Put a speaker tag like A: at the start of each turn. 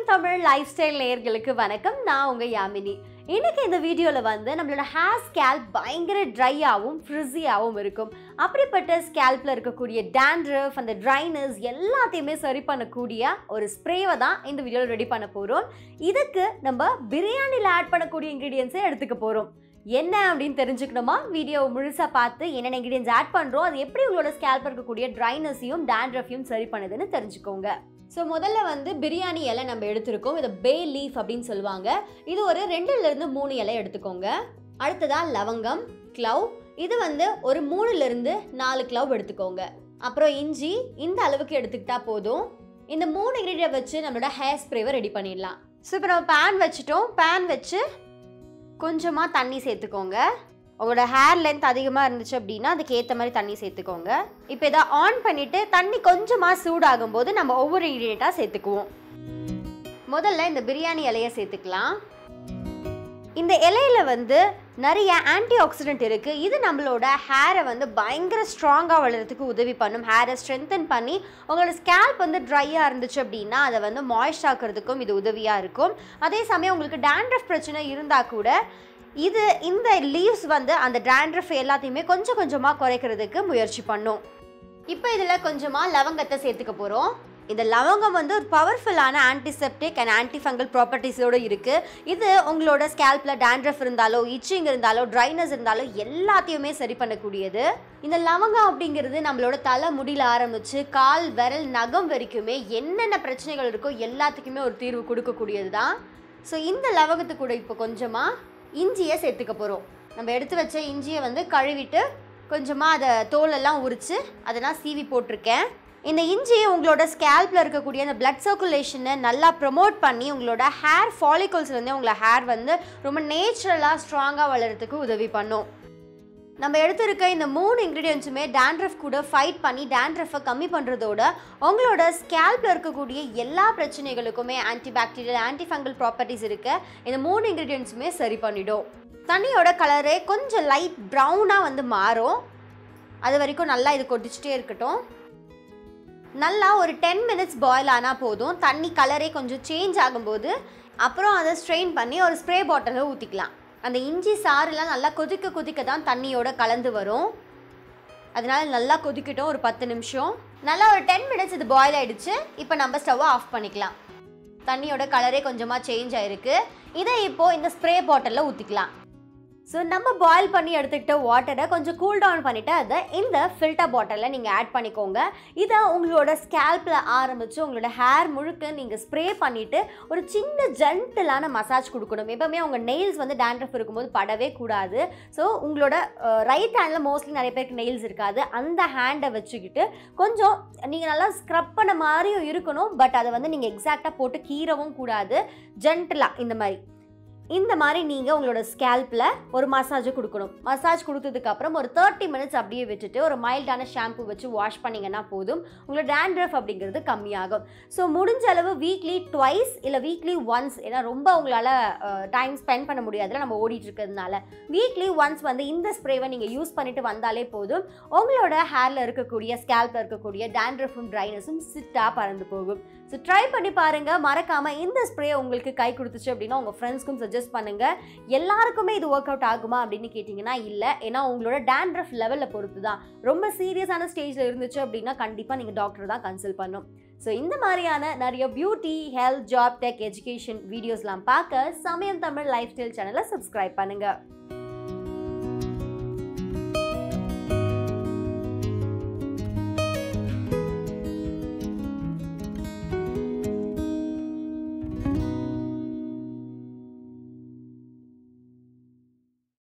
A: சமயம் Tamil life style நேயர்களுக்கு வணக்கம் நான் உங்க யாமினி இன்னைக்கு இந்த வீடியோவில் வந்து நம்மளோட ஹேர் ஸ்கேல்ப் பயங்கர ட்ரையாகவும் ஃப்ரிஸியாகவும் இருக்கும் அப்படிப்பட்ட ஸ்கேல்பில் இருக்கக்கூடிய டேண்ட்ரஃப் அந்த ட்ரைனஸ் எல்லாத்தையுமே சரி பண்ணக்கூடிய ஒரு ஸ்ப்ரேவை தான் இந்த வீடியோவில் ரெடி பண்ண போகிறோம் இதுக்கு நம்ம பிரியாணியில் ஆட் பண்ணக்கூடிய இன்க்ரீடியன்ஸை எடுத்துக்க போகிறோம் என்ன அப்படின்னு தெரிஞ்சுக்கணுமா வீடியோ முழுசாக பார்த்து என்னென்ன இன்க்ரீடியன்ஸ் ஆட் பண்ணுறோம் அது எப்படி உங்களோட ஸ்கேல்ப் இருக்கக்கூடிய ட்ரைனஸையும் டேண்ட்ரஃபையும் சரி பண்ணுதுன்னு தெரிஞ்சுக்கோங்க ஸோ முதல்ல வந்து பிரியாணி இலை நம்ம எடுத்திருக்கோம் இதை பே லீஃப் அப்படின்னு சொல்லுவாங்க இது ஒரு ரெண்டுலேருந்து மூணு இலை எடுத்துக்கோங்க அடுத்ததாக லவங்கம் க்ளவ் இது வந்து ஒரு மூணுலேருந்து நாலு க்ளவ் எடுத்துக்கோங்க அப்புறம் இஞ்சி இந்த அளவுக்கு எடுத்துக்கிட்டா போதும் இந்த மூணு இன்க்ரீடியன் வச்சு நம்மளோட ஹேர் ஸ்ப்ரேவை ரெடி பண்ணிடலாம் ஸோ இப்போ நம்ம பேன் வச்சுட்டோம் பேன் வச்சு கொஞ்சமாக தண்ணி சேர்த்துக்கோங்க உங்களோட ஹேர் லென்த் அதிகமாக இருந்துச்சு அப்படின்னா அதுக்கு ஏற்ற மாதிரி தண்ணி சேர்த்துக்கோங்க இப்போ இதை ஆன் பண்ணிவிட்டு தண்ணி கொஞ்சமாக சூடாகும் போது நம்ம ஒவ்வொரு இன்க்ரீடியண்ட்டாக சேர்த்துக்குவோம் முதல்ல இந்த பிரியாணி இலையை சேர்த்துக்கலாம் இந்த இலையில வந்து நிறைய ஆன்டி ஆக்சிடென்ட் இருக்குது இது நம்மளோட ஹேரை வந்து பயங்கர ஸ்ட்ராங்காக வளர்கிறதுக்கு உதவி பண்ணும் ஹேரை ஸ்ட்ரென்தன் பண்ணி உங்களோட ஸ்கேல்ப் வந்து ட்ரையாக இருந்துச்சு அப்படின்னா அதை வந்து மாய்ஸ்ட் ஆக்கிறதுக்கும் இது உதவியாக இருக்கும் அதே சமயம் உங்களுக்கு டேண்ட்ரஃப் பிரச்சனை இருந்தால் கூட இது இந்த லீவ்ஸ் வந்து அந்த டேண்ட்ரஃப் எல்லாத்தையுமே கொஞ்சம் கொஞ்சமாக குறைக்கிறதுக்கு முயற்சி பண்ணும் இப்போ இதில் கொஞ்சமாக லவங்கத்தை சேர்த்துக்க போகிறோம் இந்த லவங்கம் வந்து ஒரு பவர்ஃபுல்லான ஆன்டிசெப்டிக் அண்ட் ஆன்டிஃபங்கல் ப்ராப்பர்ட்டிஸோடு இருக்குது இது உங்களோட ஸ்கேல்பில் டேண்ட்ரஃப் இருந்தாலோ இச்சிங் இருந்தாலோ ட்ரைனஸ் இருந்தாலோ எல்லாத்தையுமே சரி பண்ணக்கூடியது இந்த லவங்கம் அப்படிங்கிறது நம்மளோட தலை முடியில் ஆரம்பித்து கால் விரல் நகம் வரைக்குமே என்னென்ன பிரச்சனைகள் இருக்கோ எல்லாத்துக்குமே ஒரு தீர்வு கொடுக்கக்கூடியது தான் ஸோ இந்த லவங்கத்து கூட இப்போ கொஞ்சமாக இஞ்சியை சேர்த்துக்க போகிறோம் நம்ம எடுத்து வச்ச இஞ்சியை வந்து கழுவிட்டு கொஞ்சமாக அதை தோலெல்லாம் உரித்து அதை நான் சீவி போட்டிருக்கேன் இந்த இஞ்சியை உங்களோட ஸ்கேல்பில் இருக்கக்கூடிய அந்த பிளட் சர்க்குலேஷனை நல்லா ப்ரொமோட் பண்ணி உங்களோட ஹேர் ஃபாலிகல்ஸ்லேருந்தே உங்களை ஹேர் வந்து ரொம்ப நேச்சுரலாக ஸ்ட்ராங்காக வளர்கிறதுக்கு உதவி பண்ணும் நம்ம எடுத்திருக்க இந்த மூணு இன்க்ரீடியன்ஸுமே டேண்ட்ரஃப் கூட ஃபைட் பண்ணி டேண்ட்ரஃபை கம்மி பண்ணுறதோட உங்களோட ஸ்கேல்பில் இருக்கக்கூடிய எல்லா பிரச்சனைகளுக்குமே anti bacterial anti fungal properties இருக்க இந்த மூணு இன்க்ரீடியன்ஸுமே சரி பண்ணிடும் தண்ணியோட கலரே கொஞ்சம் லைட் ப்ரௌனாக வந்து மாறும் அது வரைக்கும் நல்லா இது கொதிச்சுட்டே இருக்கட்டும் நல்லா ஒரு டென் மினிட்ஸ் பாயில் ஆனால் போதும் தண்ணி கலரே கொஞ்சம் சேஞ்ச் ஆகும்போது அப்புறம் அதை ஸ்ட்ரெயின் பண்ணி ஒரு ஸ்ப்ரே பாட்டிலில் ஊற்றிக்கலாம் அந்த இஞ்சி சாறுலாம் நல்லா கொதிக்க கொதிக்க தான் தண்ணியோட கலந்து வரும் அதனால நல்லா கொதிக்கட்டும் ஒரு பத்து நிமிஷம் நல்லா ஒரு டென் மினிட்ஸ் இது பாயில் ஆயிடுச்சு இப்போ நம்ம ஸ்டவ்வை ஆஃப் பண்ணிக்கலாம் தண்ணியோட கலரே கொஞ்சமாக சேஞ்ச் ஆயிருக்கு இதை இப்போது இந்த ஸ்ப்ரே பாட்டிலில் ஊற்றிக்கலாம் ஸோ நம்ம பாயில் பண்ணி எடுத்துக்கிட்ட வாட்டரை கொஞ்சம் கூல் டவுன் பண்ணிவிட்டு அதை இந்த ஃபில்டர் பாட்டிலில் நீங்கள் ஆட் பண்ணிக்கோங்க இதை உங்களோட ஸ்கேல்பில் ஆரம்பித்து உங்களோட ஹேர் முழுக்க நீங்கள் ஸ்ப்ரே பண்ணிவிட்டு ஒரு சின்ன ஜென்டிலான மசாஜ் கொடுக்கணும் எப்போவுமே உங்கள் நெயில்ஸ் வந்து டேண்ட்ரஃப் இருக்கும்போது படவே கூடாது ஸோ உங்களோட ரைட் ஹேண்டில் மோஸ்ட்லி நிறைய பேருக்கு நெயில்ஸ் இருக்காது அந்த ஹேண்டை வச்சுக்கிட்டு கொஞ்சம் நீங்கள் நல்லா ஸ்க்ரப் பண்ண மாதிரியும் இருக்கணும் பட் அதை வந்து நீங்கள் எக்ஸாக்டாக போட்டு கீறவும் கூடாது ஜென்டிலாக இந்த மாதிரி இந்த மாதிரி நீங்கள் உங்களோட ஸ்கேல்பில் ஒரு மசாஜை கொடுக்கணும் மசாஜ் கொடுத்ததுக்கப்புறம் ஒரு தேர்ட்டி மினிட்ஸ் அப்படியே விட்டுட்டு ஒரு மைல்டான ஷாம்பு வச்சு வாஷ் பண்ணிங்கன்னா போதும் உங்களோட டேண்ட்ரஃப் அப்படிங்கிறது கம்மியாகும் ஸோ முடிஞ்ச அளவு வீக்லி ட்வைஸ் இல்லை வீக்லி ஒன்ஸ் ஏன்னா ரொம்ப உங்களால் டைம் ஸ்பெண்ட் பண்ண முடியாதுல நம்ம ஓடிட்டு இருக்கிறதுனால வீக்லி ஒன்ஸ் வந்து இந்த ஸ்ப்ரேவை நீங்கள் யூஸ் பண்ணிட்டு வந்தாலே போதும் உங்களோட ஹேரில் இருக்கக்கூடிய ஸ்கேல்பில் இருக்கக்கூடிய டேண்ட்ரஃபும் ட்ரைனஸும் சிட்டாக பறந்து போகும் ஸோ ட்ரை பண்ணி பாருங்கள் மறக்காமல் இந்த ஸ்ப்ரே உங்களுக்கு கை கொடுத்துச்சு அப்படின்னா உங்கள் ஃப்ரெண்ட்ஸ்க்கும் சஜஸ்ட் பண்ணுங்கள் எல்லாருக்குமே இது ஒர்க் அவுட் ஆகுமா அப்படின்னு கேட்டிங்கன்னா இல்லை ஏன்னா உங்களோட டேண்ட்ரஃப் லெவலில் பொறுத்து தான் ரொம்ப சீரியஸான ஸ்டேஜில் இருந்துச்சு அப்படின்னா கண்டிப்பாக நீங்கள் டாக்டர் தான் கன்சல்ட் பண்ணும் ஸோ இந்த மாதிரியான நிறைய beauty health job tech education வீடியோஸ்லாம் பார்க்க சமயம் தமிழ் லைஃப் ஸ்டைல் சேனலை சப்ஸ்கிரைப் பண்ணுங்கள்